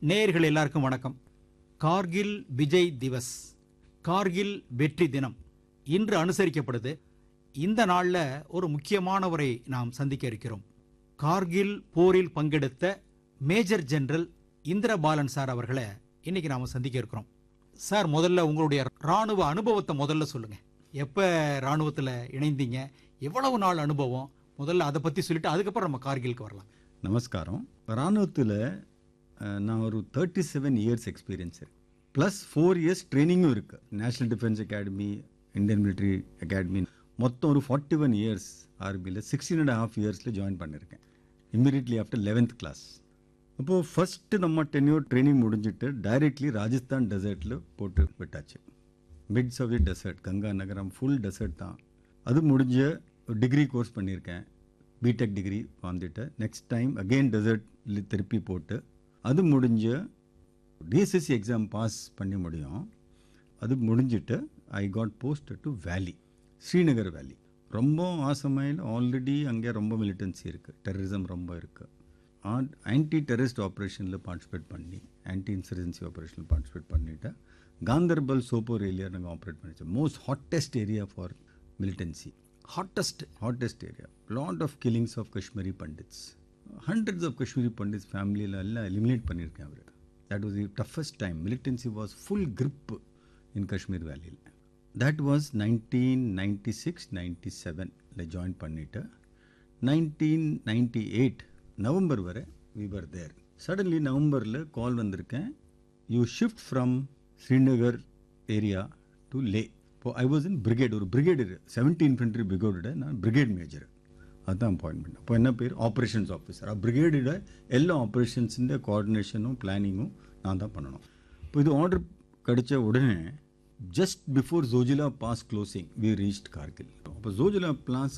நேயர்கள் எல்லாருக்கும் வணக்கம் கார்கில் விஜய் திவஸ் கார்கில் வெற்றி தினம் இன்று அனுசரிக்கப்படுது இந்த நாள்ல ஒரு முக்கியமானவரை நாம் சந்திக்க இருக்கிறோம் கார்கில் போரில் பங்கெடுத்த மேஜர் ஜெனரல் இந்திரபாலன் சார் அவர்களை இன்னைக்கு நாம சந்திக்க இருக்கிறோம் சார் முதல்ல உங்களுடைய ராணுவ அனுபவத்தை முதல்ல சொல்லுங்க எப்ப ராணுவத்துல இணைந்தீங்க எவ்வளவு நாள் அனுபவம் முதல்ல அதை பத்தி சொல்லிட்டு அதுக்கப்புறம் நம்ம கார்கிலுக்கு வரலாம் நமஸ்காரம் இராணுவத்தில் நான் ஒரு தேர்ட்டி செவன் இயர்ஸ் எக்ஸ்பீரியன்ஸ் இருக்கு ப்ளஸ் ஃபோர் இயர்ஸ் ட்ரைனிங்கும் இருக்குது national defence academy Indian military academy மொத்தம் ஒரு ஃபார்ட்டி ஒன் இயர்ஸ் ஆர்பியில் சிக்ஸ்டீன் அண்ட் ஹாஃப் இயர்ஸில் ஜாயின் பண்ணியிருக்கேன் இம்மீடியட்லி ஆஃப்டர் லெவன்த் கிளாஸ் அப்போது ஃபஸ்ட்டு நம்ம டென்யூர் ட்ரைனிங் முடிஞ்சிட்டு டைரெக்ட்லி ராஜஸ்தான் டெசர்ட்டில் போட்டு விட்டாச்சு midst of the desert Ganga நகரம் ஃபுல் டெசர்ட் தான் அது முடிஞ்ச டிகிரி கோர்ஸ் பண்ணியிருக்கேன் பிடெக் டிகிரி வந்துட்டு நெக்ஸ்ட் டைம் அகெயின் டெசர்ட்ல திருப்பி போட்டு அது முடிஞ்ச டிஎஸ்எஸ்சி எக்ஸாம் பாஸ் பண்ணி முடியும் அது முடிஞ்சிட்டு ஐ காட் போஸ்ட் டு வேலி ஸ்ரீநகர் வேலி ரொம்ப ஆசமையில் ஆல்ரெடி அங்கே ரொம்ப மிலிட்டன்சி இருக்குது டெரரிசம் ரொம்ப இருக்குது ஆன்டி டெரரிஸ்ட் ஆப்ரேஷனில் பார்ட்டிசிபேட் பண்ணி ஆன்டி இன்சர்ஜென்சி ஆப்ரேஷனில் பார்ட்டிசிபேட் பண்ணிவிட்டு காந்தர்பல் சோப்போர் ஏரியா நாங்கள் ஆப்ரேட் பண்ணிச்சோம் most hottest area for militancy hottest hottest area. Lot of killings of Kashmiri Pandits. Hundreds of Kashmiri Pandits ஃபேமிலியில் எல்லாம் எலிமினேட் பண்ணியிருக்கேன் அவர் that was the toughest time militancy was full grip in Kashmir வேலியில் that was nineteen ninety six ninety செவனில் join பண்ணிவிட்டு nineteen ninety eight November வரை we were there suddenly நவம்பரில் call வந்திருக்கேன் you shift from Srinagar area to Leh இப்போ I was in brigade ஒரு brigade seventeen infantry பிரிகேடோட நான் பிரிகேட் மேஜர் அதுதான் அப்பாயின்மெண்ட் அப்போ என்ன பேர் ஆப்ரேஷன்ஸ் ஆஃபீஸர் ஆ பிரிகேடோட எல்லா ஆப்ரேஷன்ஸிൻ്റെ கோஆர்டினேஷனும் பிளானிங்கும் நான் தான் பண்ணணும் இப்போ இது ஆர்டர் கிடைச்ச உடனே just before Zojila pass closing we reached Kargil அப்போ ஜோஜிலா பாஸ்